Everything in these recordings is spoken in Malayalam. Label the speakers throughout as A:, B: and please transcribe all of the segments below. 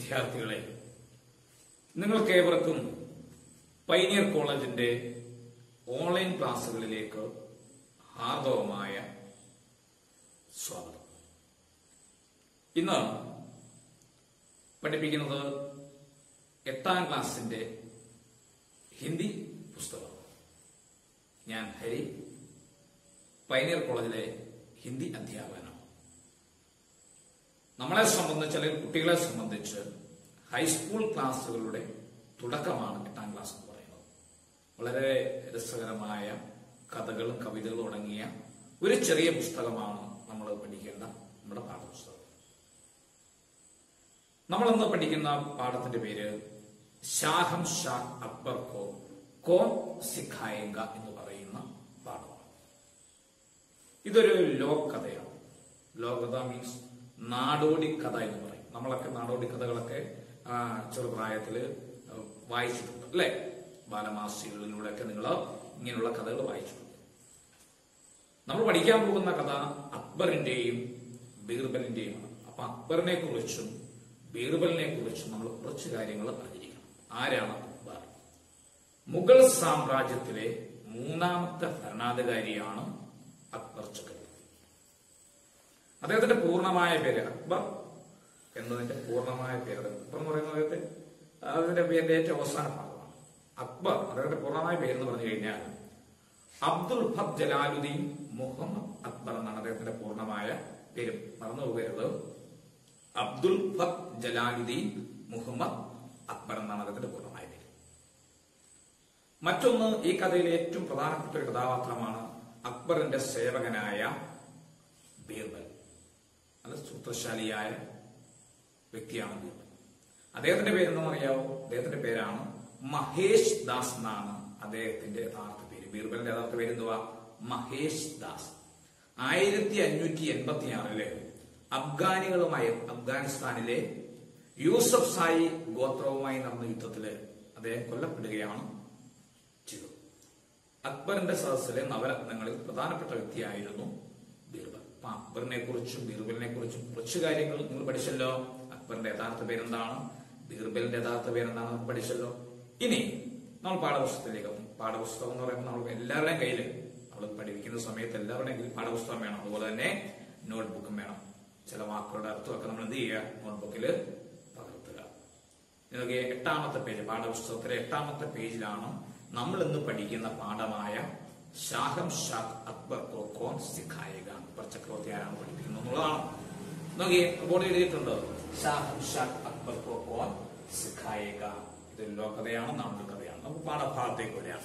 A: വിദ്യാർത്ഥികളെ നിങ്ങൾക്കേവർക്കും പൈനിയർ കോളേജിന്റെ ഓൺലൈൻ ക്ലാസ്സുകളിലേക്ക് ഹാർദവമായ സ്വാഗതം ഇന്ന് പഠിപ്പിക്കുന്നത് എട്ടാം ക്ലാസിന്റെ ഹിന്ദി പുസ്തകം ഞാൻ ഹരി പൈനിയർ കോളേജിലെ ഹിന്ദി അധ്യാപകനാണ് നമ്മളെ സംബന്ധിച്ച് അല്ലെങ്കിൽ കുട്ടികളെ സംബന്ധിച്ച് ഹൈസ്കൂൾ ക്ലാസ്സുകളുടെ തുടക്കമാണ് എട്ടാം ക്ലാസ് എന്ന് പറയുന്നത് വളരെ രസകരമായ കഥകളും കവിതകളും അടങ്ങിയ ഒരു ചെറിയ പുസ്തകമാണ് നമ്മൾ പഠിക്കേണ്ട നമ്മുടെ പാഠപുസ്തകം നമ്മളിന്ന് പഠിക്കുന്ന പാഠത്തിന്റെ പേര് ഷാഹം ഷാ അക്ബർ കോ കോൺ സിഖായങ്ക എന്ന് പറയുന്ന പാഠമാണ് ഇതൊരു ലോകകഥയാണ് ലോകകഥ മീൻസ് നാടോടി കഥ എന്ന് പറയും നമ്മളൊക്കെ നാടോടി കഥകളൊക്കെ ആ, ചെറുപ്രായത്തില് ആ, വായിച്ചിട്ടുണ്ട് അല്ലെ ബാലമാസികളിലൂടെയൊക്കെ നിങ്ങൾ ഇങ്ങനെയുള്ള കഥകൾ വായിച്ചിട്ടുണ്ട് നമ്മൾ പഠിക്കാൻ പോകുന്ന കഥ അക്ബറിന്റെയും ബീർബലിന്റെയുമാണ് അപ്പൊ അക്ബറിനെ കുറിച്ചും ബീർബലിനെ കുറിച്ചും നമ്മൾ കുറച്ച് കാര്യങ്ങൾ അറിഞ്ഞിരിക്കണം ആരാണ് അക്ബർ മുഗൾ സാമ്രാജ്യത്തിലെ മൂന്നാമത്തെ ഭരണാധികാരിയാണ് അക്ബർ ചക്രവർത്തി അദ്ദേഹത്തിന്റെ പൂർണ്ണമായ പേര് അക്ബർ എന്നതിന്റെ പൂർണ്ണമായ പേര് അക്ബർ എന്ന് പറയുന്ന അദ്ദേഹത്തെ അതിന്റെ പേരിന്റെ ഏറ്റവും അവസാന ഭാഗമാണ് അക്ബർ അദ്ദേഹത്തിന്റെ പൂർണ്ണമായ പേര് എന്ന് പറഞ്ഞു കഴിഞ്ഞാൽ അബ്ദുൽ ഫത്ത് ജലാലുദ്ദീൻ മുഹമ്മദ് അക്ബർ എന്നാണ് അദ്ദേഹത്തിന്റെ പൂർണ്ണമായ പേര് മറന്നു പോകരുത് അബ്ദുൽ ഫത്ത് ജലാലുദ്ദീൻ മുഹമ്മദ് അക്ബർ എന്നാണ് അദ്ദേഹത്തിന്റെ പൂർണ്ണമായ പേര് മറ്റൊന്ന് ഈ കഥയിലെ ഏറ്റവും പ്രധാനപ്പെട്ട ഒരു കഥാപാത്രമാണ് അക്ബറിന്റെ സേവകനായ ബീർബൽ നല്ല സൂത്രശാലിയായ വ്യക്തിയാണ് ബീർബൽ അദ്ദേഹത്തിന്റെ പേരെന്ന് അറിയാവോ അദ്ദേഹത്തിന്റെ പേരാണ് മഹേഷ് ദാസ് എന്നാണ് അദ്ദേഹത്തിന്റെ യഥാർത്ഥ പേര് ബീർബലിന്റെ യഥാർത്ഥ പേര് എന്തുവാ മഹേഷ് ദാസ് ആയിരത്തി അഞ്ഞൂറ്റി എൺപത്തി ആറില് അഫ്ഗാനികളുമായി അഫ്ഗാനിസ്ഥാനിലെ യൂസഫ് സായി ഗോത്രവുമായി നടന്ന യുദ്ധത്തില് അദ്ദേഹം കൊല്ലപ്പെടുകയാണ് ചെയ്തത് അക്ബറിന്റെ സദസ്സിലെ നവരത്നങ്ങളിൽ പ്രധാനപ്പെട്ട വ്യക്തിയായിരുന്നു ബീർബൽ അപ്പൊ അക്ബറിനെ കുറിച്ചും ബീർബലിനെ കുറിച്ചും കുറച്ച് കാര്യങ്ങൾ നിങ്ങൾ പഠിച്ചല്ലോ അക്ബറിന്റെ യഥാർത്ഥ പേരെന്താണ് ബീർബലിന്റെ യഥാർത്ഥ പേരെന്താണ് നമ്മൾ പഠിച്ചല്ലോ ഇനി നമ്മൾ പാഠപുസ്തകത്തിലേക്ക് പോകും. പാഠപുസ്തകം എന്ന് പറയുമ്പോൾ നമ്മൾ എല്ലാവരുടെയും കയ്യിൽ നമ്മൾ പഠിപ്പിക്കുന്ന സമയത്ത് എല്ലാവരുടെയും കയ്യിൽ പാഠപുസ്തകം വേണം അതുപോലെ തന്നെ നോട്ട്ബുക്കും വേണം ചില വാക്കുകളുടെ അർത്ഥമൊക്കെ നമ്മൾ എന്ത് ചെയ്യുക നോട്ട്ബുക്കിൽ പകർത്തുക നിങ്ങൾക്ക് എട്ടാമത്തെ പേജ് പാഠപുസ്തകത്തിലെ എട്ടാമത്തെ പേജിലാണ് നമ്മൾ ഇന്ന് പഠിക്കുന്ന പാഠമായ ഷാഹം ഷാഖ് അക്ബർ കോ കോൺ സിഖായക അക്ബർ ചക്രവർത്തി ആരാണ് പഠിപ്പിക്കുന്നത് എന്നുള്ളതാണ് നോക്കി ബോർഡ് എഴുതിയിട്ടുണ്ട് ഷാഹം ഷാഖ് അക്ബർ കോ കോൺ സിഖായക ഇതൊരു ലോകകഥയാണ് നമ്മുടെ കഥയാണ് നമുക്ക് പാഠഭാഗത്തേക്ക് വരാം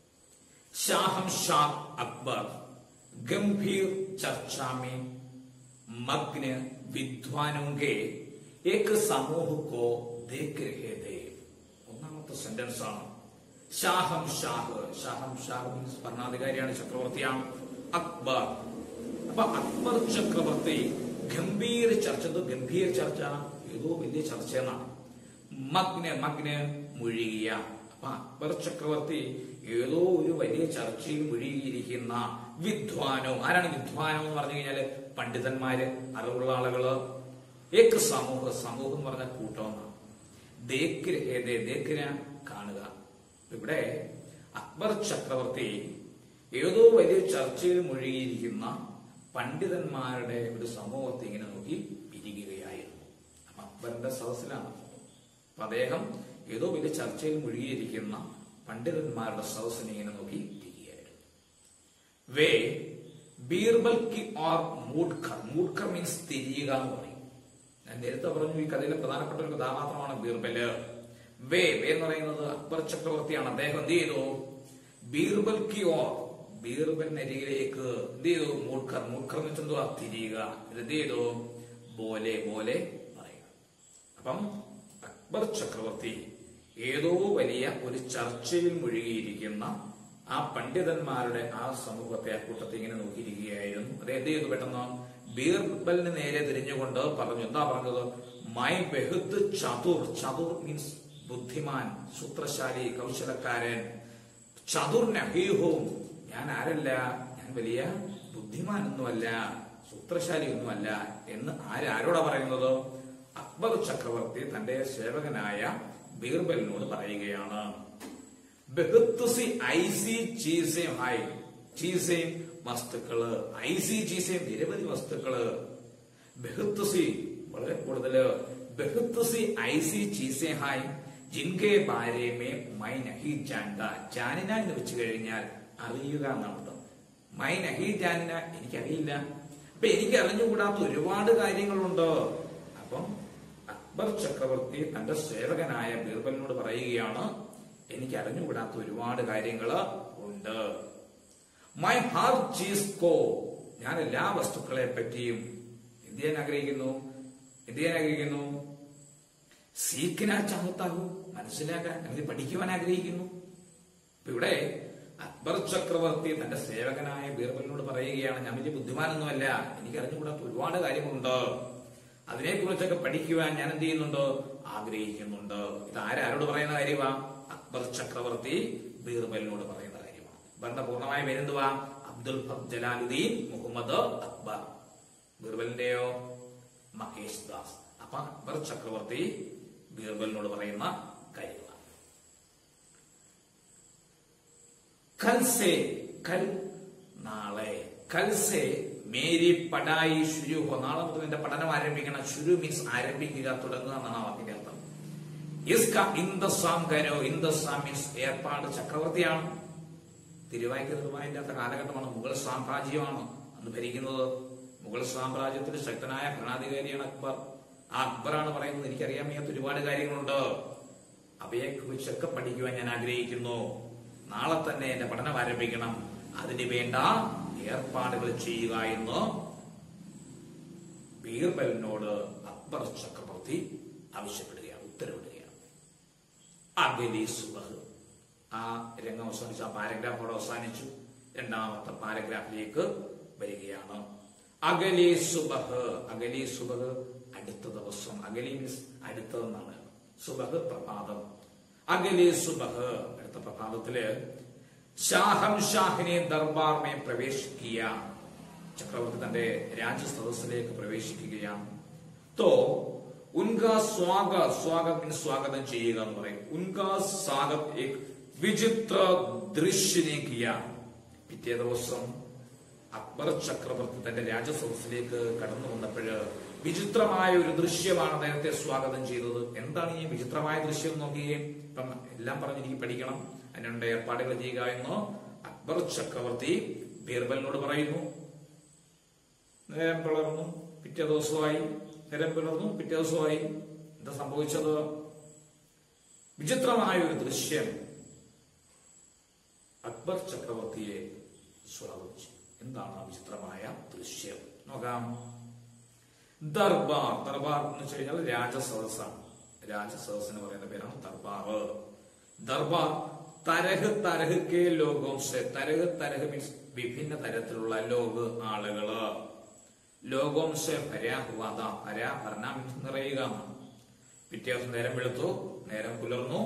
A: शाहम शाह अकबर गंभीर चर्चा में मग्न विद्वानों के एक समूह को देख रहे थे ഒന്നാമത്തെ സെന്റൻസ് ആണ് ഷാഹം ഷാഹ് ഷാഹം ഷാഹ് മീൻസ് ഭരണാധികാരിയാണ് ചക്രവർത്തിയാണ് അക്ബർ അപ്പൊ അക്ബർ ചക്രവർത്തി ഗംഭീര ചർച്ച ഇത് ഗംഭീര ചർച്ച ഏതോ വലിയ ചർച്ച എന്നാണ് മഗ്ന മഗ്ന മുഴുകിയ അപ്പൊ അക്ബർ ചക്രവർത്തി ഏതോ ഒരു വലിയ ചർച്ചയിൽ മുഴുകിയിരിക്കുന്ന വിദ്വാനോ ആരാണ് വിദ്വാനോ എന്ന് പറഞ്ഞു കഴിഞ്ഞാല് പണ്ഡിതന്മാര് അറിവുള്ള ആളുകള് ഏക്ക് സമൂഹ സമൂഹം എന്ന് പറഞ്ഞ കൂട്ടമെന്നാണ് ദേക്കിര ഏതേ ദേക്കിര കാണുക ഇവിടെ അക്ബർ ചക്രവർത്തി ഏതോ വലിയ ചർച്ചയിൽ മുഴുകിയിരിക്കുന്ന പണ്ഡിതന്മാരുടെ ഒരു സമൂഹത്തെ ഇങ്ങനെ നോക്കി ഇരിക്കുകയായിരുന്നു അപ്പൊ അക്ബറിന്റെ സദസ്സിലാണ് അപ്പൊ അദ്ദേഹം ഏതോ വലിയ ചർച്ചയിൽ മുഴുകിയിരിക്കുന്ന പണ്ഡിതന്മാരുടെ സദസ്സിനെ ഇങ്ങനെ നോക്കി ഇരിക്കുകയായിരുന്നു വേ ബീർബൽ കി ഓർ മൂഡ്ഖർ മൂഡ്ഖർ മീൻസ് തിരിയുക എന്ന് പറയും ഞാൻ നേരത്തെ പറഞ്ഞു ഈ കഥയിലെ പ്രധാനപ്പെട്ട ഒരു കഥാപാത്രമാണ് ബീർബല് വേ വേ എന്ന് പറയുന്നത് അക്ബർ ചക്രവർത്തിയാണ് അദ്ദേഹം എന്ത് ചെയ്തു ബീർബൽ കി ഓർ ബീർബലിനരികിലേക്ക് എന്ത് ചെയ്തു മൂഡ്ഖർ മൂഡ്ഖർ എന്ന് വെച്ചാൽ എന്തുവാ തിരിയുക ഇത് എന്ത് ചെയ്തു പോലെ പോലെ പറയുക അപ്പം അക്ബർ ചക്രവർത്തി ഏതോ വലിയ ഒരു ചർച്ചയിൽ മുഴുകിയിരിക്കുന്ന ആ പണ്ഡിതന്മാരുടെ ആ സമൂഹത്തെ ആ കൂട്ടത്തെ ഇങ്ങനെ നോക്കിയിരിക്കുകയായിരുന്നു അത് എന്ത് ചെയ്തു പെട്ടെന്ന് ബീർബലിന് നേരെ തിരിഞ്ഞുകൊണ്ട് പറഞ്ഞു എന്താ പറഞ്ഞത് മൈ ബെഹുദ് ചതുർ ചതുർ മീൻസ് ബുദ്ധിമാൻ സൂത്രശാലി കൗശലക്കാരൻ ചതുർ നഹീഹവും ഞാൻ ആരല്ല ഞാൻ വലിയ ബുദ്ധിമാനൊന്നുമല്ല സൂത്രശാലിയൊന്നുമല്ല എന്ന് ആര് ആരോടാ പറയുന്നത് അക്ബർ ചക്രവർത്തി തന്റെ സേവകനായ ബീർബലിനോട് പറയുകയാണ് ബഹുത്തുസി ഐസി ചീസേം ഹായ് ചീസേം വസ്തുക്കള് ഐസി ചീസേം നിരവധി വസ്തുക്കള് ബഹുത്തുസി വളരെ കൂടുതല് ബഹുത്തുസി ഐസി ചീസേ ഹായ് ജിൻകെ ബാരേമേ മൈ നഹി ജാൻഡ ജാനിന എന്ന് വെച്ച് കഴിഞ്ഞാൽ അറിയുക എന്നർത്ഥം മൈ നഹി ജാനിന എനിക്കറിയില്ല അപ്പൊ എനിക്ക് അറിഞ്ഞുകൂടാത്ത ഒരുപാട് കാര്യങ്ങളുണ്ട് അപ്പം അക്ബർ ചക്രവർത്തി തന്റെ സേവകനായ ബീർബലിനോട് പറയുകയാണ് എനിക്ക് അറിഞ്ഞുകൂടാത്ത ഒരുപാട് കാര്യങ്ങൾ ഉണ്ട് മൈ ഹാർ ചീസ് കോ ഞാൻ എല്ലാ വസ്തുക്കളെ പറ്റിയും എന്ത് ചെയ്യാൻ ആഗ്രഹിക്കുന്നു എന്ത് ചെയ്യാൻ ആഗ്രഹിക്കുന്നു സീക്കിനാ ചാഹത്താകൂ മനസ്സിലാക്കാൻ അല്ലെങ്കിൽ പഠിക്കുവാൻ ആഗ്രഹിക്കുന്നു ഇപ്പൊ ഇവിടെ അക്ബർ ചക്രവർത്തി തന്റെ സേവകനായ ബീർബലിനോട് പറയുകയാണ് ഞാൻ വലിയ ബുദ്ധിമാനൊന്നുമല്ല എനിക്ക് അറിഞ്ഞുകൂടാത്ത ഒരുപാട് കാര്യങ്ങളുണ്ട് അതിനെക്കുറിച്ചൊക്കെ പഠിക്കുവാൻ ഞാൻ എന്ത് ചെയ്യുന്നുണ്ട് ആഗ്രഹിക്കുന്നുണ്ട് ഇത് ആരാരോട് പറയുന്ന കാര്യമാ അക്ബർ ചക്രവർത്തി ബീർബലിനോട് പറയുന്ന കാര്യമാണ് അക്ബറിന്റെ പൂർണ്ണമായ പേരെന്തുവാ അബ്ദുൽ ഫത്ത് ജലാലുദ്ദീൻ മുഹമ്മദ് അക്ബർ ബീർബലിന്റെയോ മഹേഷ് ദാസ് അപ്പൊ അക്ബർ ചക്രവർത്തി ബീർബലിനോട് പറയുന്ന കാര്യങ്ങളാണ് കൽസേ കൽ നാളെ കൽസേ മേരി പടായി ശുരു ഹോ നാളെ മുതൽ എന്റെ പഠനം ആരംഭിക്കണം ശുരു മീൻസ് ആരംഭിക്കുക തുടങ്ങുക എന്നാണ് ആ വാക്കിന്റെ അർത്ഥം ഇസ്ക ഇന്ദസാം കരോ ഇന്ദസാം മീൻസ് ഏർപ്പാട് ചക്രവർത്തിയാണ് തിരുവായ്ക്ക് നിർമ്മാനില്ലാത്ത കാലഘട്ടമാണ് മുഗൾ സാമ്രാജ്യമാണ് അന്ന് ഭരിക്കുന്നത് മുഗൾ സാമ്രാജ്യത്തിൽ ശക്തനായ ഭരണാധികാരിയാണ് അക്ബർ ആ അക്ബറാണ് പറയുന്നത് എനിക്കറിയാൻ വയ്യാത്ത ഒരുപാട് കാര്യങ്ങളുണ്ട് അവയെ കുറിച്ചൊക്കെ പഠിക്കുവാൻ ഞാൻ ആഗ്രഹിക്കുന്നു നാളെ തന്നെ എന്റെ പഠനം ആരംഭിക്കണം അതിന് വേണ്ട ഏർപ്പാടുകൾ ചെയ്യുക എന്ന് ബീർബലിനോട് അക്ബർ ചക്രവർത്തി ആവശ്യപ്പെടുകയാണ് ഉത്തരവിടുകയാണ് അഗലി സുബഹ് ആ രംഗം അവസാനിച്ചു ആ പാരഗ്രാഫ് അവിടെ അവസാനിച്ചു രണ്ടാമത്തെ പാരഗ്രാഫിലേക്ക് വരികയാണ് അഗലി സുബഹ് അഗലി സുബഹ് അടുത്ത ദിവസം അഗലി മീൻസ് അടുത്തതെന്നാണ് സുബഹ് പ്രഭാതം അഗലി സുബഹ് അടുത്ത പ്രഭാതത്തില് ഷാഹം ഷാഹിനെ ദർബാർമേ പ്രവേശിക്കുക ചക്രവർത്തി തന്റെ രാജസദസ്സിലേക്ക് പ്രവേശിക്കുകയാണ് തോ ഉൻകാ സ്വാഗത് സ്വാഗത് മീൻസ് സ്വാഗതം ചെയ്യുക എന്ന് പറയും ഉൻകാ സ്വാഗത് ഏക് വിചിത്ര ദൃശ്യനെ കിയ പിറ്റേ ദിവസം അക്ബർ ചക്രവർത്തി തന്റെ രാജസദസ്സിലേക്ക് കടന്നു വന്നപ്പോഴ് വിചിത്രമായ ഒരു ദൃശ്യമാണ് നേരത്തെ സ്വാഗതം ചെയ്തത് എന്താണ് ഈ വിചിത്രമായ ദൃശ്യം എന്ന് നോക്കിയേ ഇപ്പം എല്ലാം പറഞ്ഞ് എനിക്ക് പഠിക്കണം അതിനുണ്ട് ഏർപ്പാടുകൾ ചെയ്യുക എന്ന് അക്ബർ ചക്രവർത്തി ബീർബലിനോട് പറയുന്നു നേരം പിളർന്നു പിറ്റേ ദിവസമായി നേരം പിളർന്നു പിറ്റേ ദിവസമായി എന്താ സംഭവിച്ചത് വിചിത്രമായ ഒരു ദൃശ്യം അക്ബർ ചക്രവർത്തിയെ സ്വാഗതിച്ചു എന്താണ് ആ വിചിത്രമായ ദൃശ്യം നോക്കാം ദർബാർ ദർബാർ എന്ന് വെച്ച് കഴിഞ്ഞാൽ രാജസദസ്സാണ് രാജസദസ്സിന് പറയുന്ന പേരാണ് ദർബാർ ദർബാർ തരഹ് തരഹ് കെ ലോകം സെ തരഹ് തരഹ് മീൻസ് വിഭിന്ന തരത്തിലുള്ള ലോക ആളുകള് ലോകം സെ ഭരാഹുവാദ ഭര ഭരണ മീൻസ് നിറയുക എന്നാണ് പിറ്റേ ദിവസം നേരം വെളുത്തു നേരം പുലർന്നു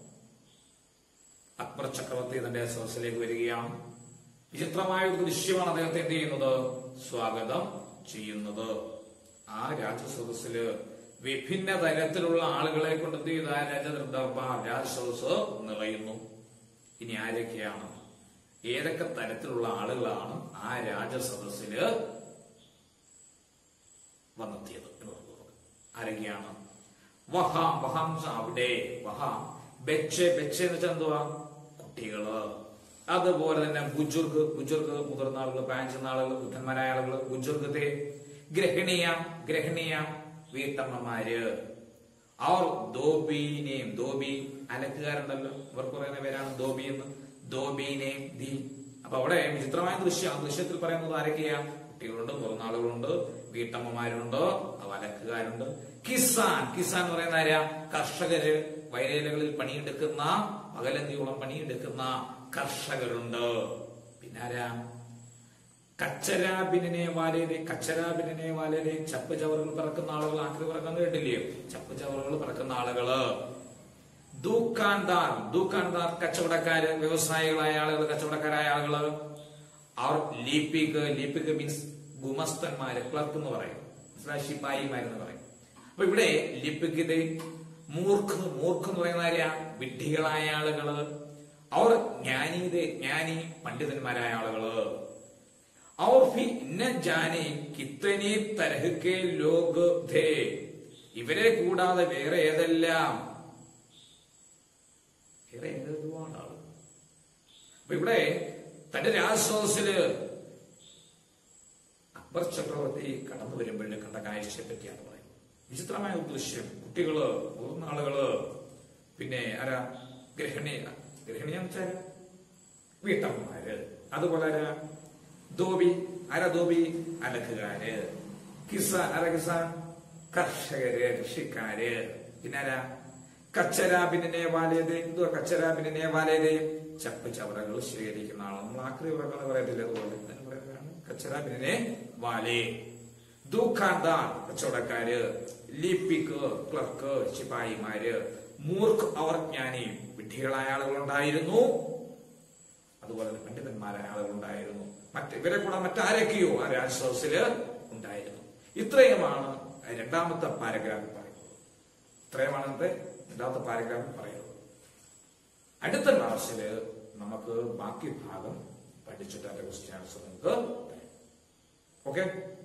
A: അക്ബർ ചക്രവർത്തി തന്റെ സദസ്സിലേക്ക് വരികയാണ് വിചിത്രമായ ഒരു ദൃശ്യമാണ് അദ്ദേഹത്തെ എന്ത് ചെയ്യുന്നത് സ്വാഗതം ചെയ്യുന്നത് ആ രാജസദസ്സില് വിഭിന്ന തരത്തിലുള്ള ആളുകളെ കൊണ്ട് എന്ത് ചെയ്ത രാജദർബാർ രാജസദസ് നിറയുന്നു ഇനി ആരൊക്കെയാണ് ഏതൊക്കെ തരത്തിലുള്ള ആളുകളാണ് ആ രാജസദസ്സില് വന്നെത്തിയത് എന്ന് നമുക്ക് നോക്കാം. ആരൊക്കെയാണ് വഹാം വഹാം എന്ന് വെച്ചാൽ അവിടെ വഹാം ബെച്ച് ബെച്ച് എന്ന് വെച്ചാൽ എന്തുവാ കുട്ടികള് അതുപോലെ തന്നെ ബുജുർഗ് ബുജുർഗ് മുതിർന്ന ആളുകൾ പാഞ്ചുന്ന ആളുകൾ ബുദ്ധന്മാരായ ആളുകൾ ബുജുർഗത്തെ ഗ്രഹണീയ ഗ്രഹണീയ വീട്ടമ്മമാര് അവർ ദോബീനെയും ദോബി അലക്കുകാരുണ്ടല്ലോ ഇവർക്ക് പറയുന്ന പേരാണ് ദോബി എന്ന് ദോബീനെയും ദി അപ്പൊ അവിടെ വിചിത്രമായ ദൃശ്യം ആ ദൃശ്യത്തിൽ പറയുന്നത് ആരൊക്കെയാ കുട്ടികളുണ്ട് മുറന്നാളുകളുണ്ട് വീട്ടമ്മമാരുണ്ട് അലക്കുകാരുണ്ട് കിസാൻ കിസാൻ എന്ന് പറയുന്ന ആരാ കർഷകര് വയലേലകളിൽ പണിയെടുക്കുന്ന പകലന്തിയോളം പണിയെടുക്കുന്ന കർഷകരുണ്ട് പിന്നെ ആരാ കച്ചരാബിനെ വാലേരെ കച്ചരാബിനെ വാലേരെ ചപ്പ് ചവറുകൾ പറക്കുന്ന ആളുകൾ ആക്രി പറക്കുന്ന കേട്ടില്ലയോ ചപ്പ് ചവറുകൾ പറക്കുന്ന ആളുകള് ദൂക്കാൻദാർ ദൂക്കാൻദാർ കച്ചവടക്കാര് വ്യവസായികളായ ആളുകൾ കച്ചവടക്കാരായ ആളുകള് അവർ ലീപ്പിക്ക് ലീപ്പിക്ക് മീൻസ് ഗുമസ്തന്മാര് ക്ലർക്ക് എന്ന് പറയും മനസ്സിലായി ശിപ്പായിമാരെന്ന് പറയും അപ്പൊ ഇവിടെ ലിപിക്കിത് മൂർഖ് മൂർഖ് എന്ന് പറയുന്ന ആരെയാ വിഡ്ഢികളായ ആളുകള് അവർ ജ്ഞാനീത് ജ്ഞാനി പണ്ഡിതന്മാരായ ആളുകള് और भी न जाने कितने तरह के लोग थे ഇവരെ കൂടാതെ വേറെ ഏതെല്ലാം വേറെ ഏതൊരുപാട് ആളുകൾ അപ്പൊ ഇവിടെ തന്റെ രാജസദസ്സില് അക്ബർ ചക്രവർത്തി കടന്നു വരുമ്പോഴേ കണ്ട കാഴ്ചയെ പറ്റിയാണ് പറയുന്നത് വിചിത്രമായ ഒരു ദൃശ്യം കുട്ടികള് മുതിർന്ന ആളുകള് പിന്നെ ആരാ ഗൃഹിണി ഗൃഹിണിയാന്ന് വെച്ചാൽ വീട്ടമ്മമാര് അതുപോലെ ആരാ ധോബി ആരാ ധോബി അലക്കുകാര് കിസ ആരാ കിസ കർഷകര് കൃഷിക്കാര് പിന്നെ ആരാ കച്ചരാബിനെ വാലേത് എന്തുവാ കച്ചരാബിനെ വാലേത് ചപ്പ് ചവറകൾ സ്വീകരിക്കുന്ന ആള് നമ്മൾ ആക്രി ഉറക്കം പറയത്തില്ല അതുപോലെ അതിന് പറയുന്നതാണ് കച്ചരാബിനെ വാലേ ദുഃഖാന്താൻ കച്ചവടക്കാര് ലിപിക്ക് ക്ലർക്ക് ശിപായിമാര് മൂർക്ക് അവർ ജ്ഞാനി വിഡ്ഢികളായ ആളുകളുണ്ടായിരുന്നു അതുപോലെ തന്നെ പണ്ഡിതന്മാരായ ആളുകളുണ്ടായിരുന്നു മറ്റ് ഇവരെ കൂടെ മറ്റാരൊക്കെയോ ആ രാജസദസ്സില് ഉണ്ടായിരുന്നു ഇത്രയുമാണ് രണ്ടാമത്തെ പാരഗ്രാഫിൽ പറയുന്നത് ഇത്രയുമാണ് ഇന്നത്തെ രണ്ടാമത്തെ പാരഗ്രാഫിൽ പറയുന്നത് അടുത്ത ക്ലാസ്സില് നമുക്ക് ബാക്കി ഭാഗം പഠിച്ചിട്ട് അതിന്റെ ക്വസ്റ്റ്യൻ ആൻസർ നമുക്ക് ഓക്കെ